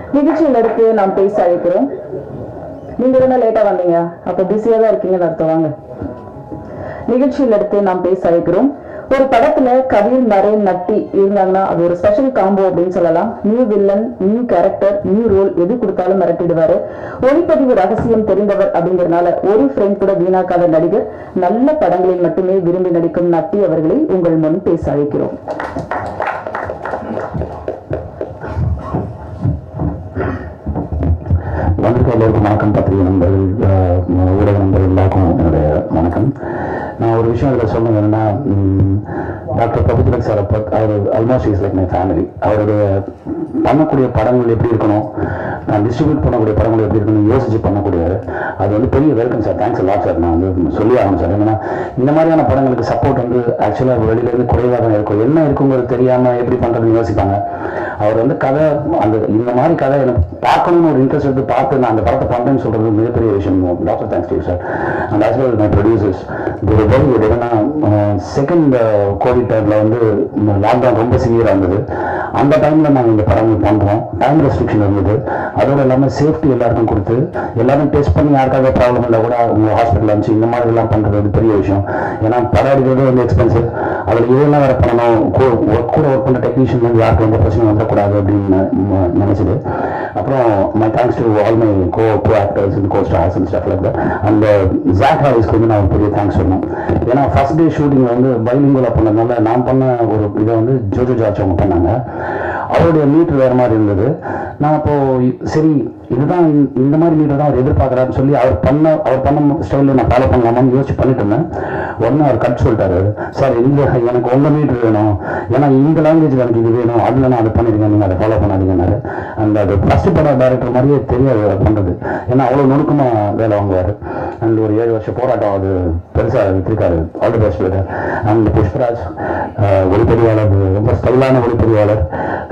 நிகழ்ச்சியில் அடுத்து நாம் பேச அழைக்கிறோம் நீங்க தானே லேட்டா வந்தீங்க அப்ப பிஸியா தான் இருக்கீங்கன்னு அர்த்தம் வாங்க நிகழ்ச்சியில் அடுத்து நாம் பேச அழைக்கிறோம் ஒரு படத்துல கவின் நரேன் நட்டி இருந்தாங்கன்னா அது ஒரு ஸ்பெஷல் காம்போ அப்படின்னு சொல்லலாம் new villain new character new role எது கொடுத்தாலும் மிரட்டிடுவாரு ஒளிப்பதிவு ரகசியம் தெரிந்தவர் அப்படிங்கறதுனால ஒரு ஃப்ரேம் கூட வீணாக்காத நடிகர் நல்ல படங்களில் மட்டுமே விரும்பி நடிக்கும் நட்டி அவர்களை உங்கள் முன் பேச அழைக்கிறோம் வந்திருக்க எல்லோருக்கும் வணக்கம் பத்திரிகை நண்பர்கள் அஹ், ஊடக நண்பர்கள் எல்லாருக்கும் என்னுடைய வணக்கம் நான் ஒரு விஷயம் இதில் சொல்லணும் என்னன்னா ம், டாக்டர் பிரபுதிலக் சார் அப்போ அவர் almost is like my family அவருடைய பண்ணக்கூடிய படங்கள் எப்படி இருக்கணும் நான் டிஸ்ட்ரிபியூட் பண்ணக்கூடிய படங்கள் எப்படி இருக்கணும் யோசிச்சு பண்ணக்கூடியவர் அது வந்து பெரிய welcome sir thanks lot sir நான் வந்து சொல்லி ஆகணும் சார் ஏன்னா இந்த மாதிரியான படங்களுக்கு சப்போர்ட் வந்து ஆக்சுவலாக வெளியிலேருந்து குறைவாக தான் இருக்கும் என்ன இருக்குங்கிறது தெரியாமல் எப்படி பண்ணுறதுன்னு யோசிப்பாங்க அவர் வந்து கதை அந்த இந்த மாதிரி கதை எனக்கு பார்க்கணும்னு ஒரு இன்ட்ரெஸ்ட் எடுத்து பார்த்து நான் அந்த படத்தை பண்ணுறேன்னு சொல்றது மிகப்பெரிய விஷயம் doctor thanks to sir and as well my producers ஒரு வெரி குட் ஏன்னா செகண்ட் கோவிட் டைமில் வந்து லாக்டவுன் ரொம்ப சிவியராக இருந்தது அந்த டைமில் நாங்கள் இந்த படங்கள் பண்ணுறோம் டைம் ரெஸ்ட்ரிக்ஷன் இருந்தது அதோட இல்லாமல் சேஃப்டி எல்லாருக்கும் கொடுத்து எல்லாரும் டெஸ்ட் பண்ணி யாருக்காக ப்ராப்ளம் இருந்தால் கூட உங்கள் ஹாஸ்பிட்டல் அனுப்பிச்சு இந்த மாதிரி எல்லாம் பண்ணுறது வந்து பெரிய விஷயம் ஏன்னா படம் எடுக்கிறது வந்து எக்ஸ்பென்சிவ் அதில் இதெல்லாம் வேறு பண்ணணும் கூ- work கூட ஒர்க் பண்ண டெக்னீஷியன் வந்து யாருக்கும் எந்த பிரச்சனையும் வந்துடக்கூடாது அப்படின்னு ம- நினைச்சது அப்புறம் my thanks to all my co co actors and co stars and stuff like that அந்த ஜாக் ஹாரிஸ்க்கு வந்து நான் ஒரு பெரிய தேங்க்ஸ் சொல்லணும் ஏன்னா ஃபர்ஸ்ட் டே ஷூட்டிங் வந்து பைலிங்குலா பண்ணதுனால நான் பண்ண ஒரு இதை வந்து ஜோஜோ ஜார்ஜ் அவங்க பண்ணாங்க அவருடைய மீட்டர் வேற மாதிரி இருந்தது நான் அப்போ சரி இதுதான் இந்த- இந்த மாதிரி மீட்டர் தான் அவர் எதிர்பார்க்குறாருன்னு சொல்லி அவர் பண்ண அவர் பண்ண ஸ்டைலில் நான் ஃபாலோ பண்ணலாமான்னு யோசிச்சு பண்ணிட்டு இருந்தேன் உடனே அவர் கட் சொல்லிட்டாரு சார் இந்த எனக்கு உங்க மீட்டர் வேணும் ஏன்னா இந்த லாங்குவேஜில் எனக்கு இது வேணும் அதில் நான் அதை பண்ணிருக்கேன் நீங்கள் அதை ஃபாலோ பண்ணாதீங்கன்னாரு அந்த அது ஃபர்ஸ்ட் படம் டேரக்டர் மாதிரியே தெரியாது அவர் பண்ணுறது ஏன்னா அவ்வளோ நுணுக்கமாக வேலை வாங்குவார் அண்ட் ஒரு ஏழு வருஷம் போராட்டம் அது பெருசாக வித்திருக்காரு all the best and Pushparaj ah, ஒளிப்பதிவாளர் ரொம்ப ஸ்டைலான ஒளிப்பதிவாளர்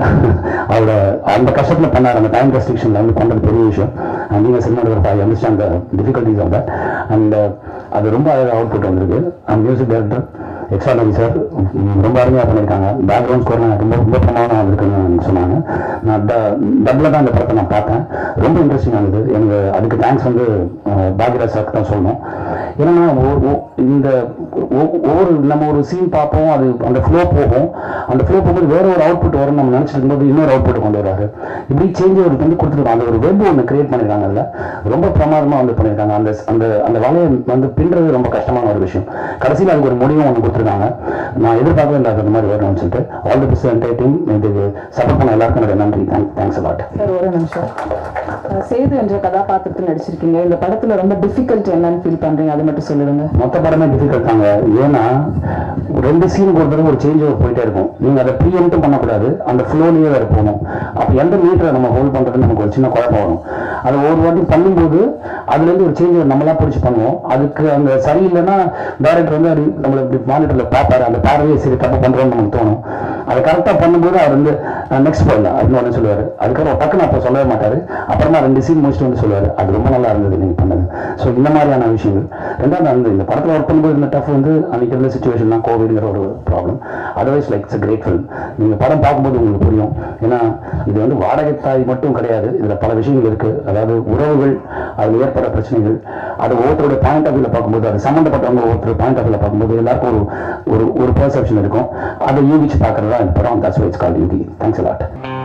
அவரோட அந்த கஷ்டத்தில் பண்ணார் அந்த டைம் ரெஸ்ட்ரிக்ஷனில் வந்து பண்ணுறது பெரிய விஷயம் அண்ட் நீங்கள் cinematographer I understand the difficulties of that and அது ரொம்ப அழகாக அவுட்புட் வந்திருக்கு அண்ட் மியூசிக் டைரக்டர் எக்ஸாலஜி சார் ரொம்ப அருமையாக பண்ணியிருக்காங்க பேக்ரவுண்ட் ஸ்கோர் ரொம்ப ரொம்ப பிரமாதமாக வந்திருக்குன்னு சொன்னாங்க நான் டப்பில் தான் இந்த படத்தை நான் பார்த்தேன் ரொம்ப இன்ட்ரெஸ்டிங்காக இருந்தது எனக்கு அதுக்கு தேங்க்ஸ் வந்து அஹ், பாக்யராஜ் சாருக்கு தான் சொல்லணும் ஏன்னா ஒ- ஒ- இந்த ஒ- ஒவ்வொரு நம்ம ஒரு சீன் பார்ப்போம் அது அந்த ஃப்ளோ போகும் அந்த ஃப்ளோ போகும்போது வேற ஒரு அவுட்புட் வரும் நம்ம நினச்சிட்டு இருக்கும்போது இன்னொரு அவுட்புட் கொண்டு வராரு இப்படி சேஞ்ச் ஒரு வந்து கொடுத்துருக்காங்க அந்த ஒரு வெப் ஒன்று கிரியேட் பண்ணியிருக்காங்க அதில் ரொம்ப பிரமாதமாக வந்து பண்ணியிருக்காங்க அந்த அந்த அந்த வலையை வந்து பின்றது ரொம்ப கஷ்டமான ஒரு விஷயம் கடைசியில் அதுக்கு ஒரு முடிவும் ஒன்று கொடுத்துருக்காங்க நான் எதிர்பார்க்கவே இல்லை அந்த மாதிரி வரணும்னு சொல்லிட்டு all the best entire team இதுக்கு சப்போர்ட் பண்ண எல்லாருக்கும் என்னோட நன்றி தேங்க் தேங்க்ஸ் அலாட் சார் ஒரு நிமிஷம் அஹ் சேது என்ற கதாபாத்திரத்தில் நடிச்சிருக்கீங்க இந்த படத்துல ரொம்ப டிஃபிகல்ட் என்னன்னு ஃபீல் பண்றீங்க அதை மட்டும் சொல்லுங்க மொத்த படமே டிஃபிகல்ட் தாங்க ஏன்னா ரெண்டு சீன் ஒரு தடவை ஒரு சேஞ்ச் ஓவர் போயிட்டே இருக்கும் நீங்க அதை ப்ரீஎம்ட்டும் பண்ணக்கூடாது அந்த ஃப்ளோலயே வேற போகணும் அப்போ எந்த மீட்டரை நம்ம ஹோல்ட் பண்றது நமக்கு ஒரு சின்ன குழப்பம் வரும் அது ஒரு வாட்டி பண்ணும்போது அதுல இருந்து ஒரு சேஞ்ச் ஓவர் நம்மளா பிடிச்சி பண்ணுவோம் அதுக்கு அந்த சரியில்லைன்னா டைரக்டர் வந்து அப்படி நம்மளை இப்படி மானிட்டர்ல பார்ப்பாரு அந்த பார்வையை சரி தப்பு பண்றோம்னு நமக்கு தோணும் அதை கரெக்டாக பண்ணும்போது அவர் வந்து நெக்ஸ்ட் போடலாம் அப்படின்னு ஒன்று சொல்லுவார் அதுக்கப்புறம் டக்குன்னு அப்போ சொல்லவே மாட்டார் அப்புறமா ரெண்டு சீன் முடிச்சுட்டு வந்து சொல்லுவார் அது ரொம்ப நல்லா இருந்தது நீங்கள் பண்ணது ஸோ இந்த மாதிரியான விஷயங்கள் ரெண்டாவது அந்த இந்த படத்தில் ஒர்க் பண்ணும்போது இந்த டஃப் வந்து அன்றைக்கி இருந்த சுச்சுவேஷன் தான் கோவிட்ங்கிற ஒரு problem otherwise like it's great film நீங்கள் படம் பார்க்கும்போது உங்களுக்கு புரியும் ஏன்னா இது வந்து வாடகை தாய் மட்டும் கிடையாது இதில் பல விஷயங்கள் இருக்குது அதாவது உறவுகள் அதில் ஏற்படுற பிரச்சனைகள் அது ஒவ்வொருத்தருடைய பாயிண்ட் ஆஃப் வியூவில் பார்க்கும்போது அது சம்மந்தப்பட்டவங்க ஒவ்வொருத்தர் பாயிண்ட் ஆஃப் வியூவில் பார்க்கும்போது எல்லாருக்கும் ஒரு ஒரு ஒரு பெர்செப்ஷன் இருக்கும் அதை யூகிச்சு பார்க்கறது தான் இந்த படம் தட்ஸ் வைட்ஸ் கால் யூகி தேங்க்ஸ் லாட்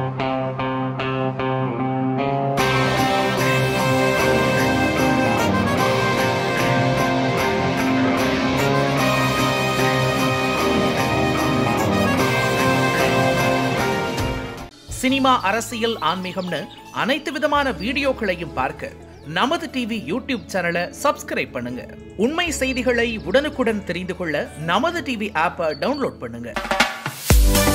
சினிமா அரசியல் ஆன்மீகம்னு அனைத்து விதமான வீடியோக்களையும் பார்க்க நமது டிவி யூடியூப் சேனலை சப்ஸ்கிரைப் பண்ணுங்க உண்மை செய்திகளை உடனுக்குடன் தெரிந்து கொள்ள நமது டிவி ஆப்பை டவுன்லோட் பண்ணுங்க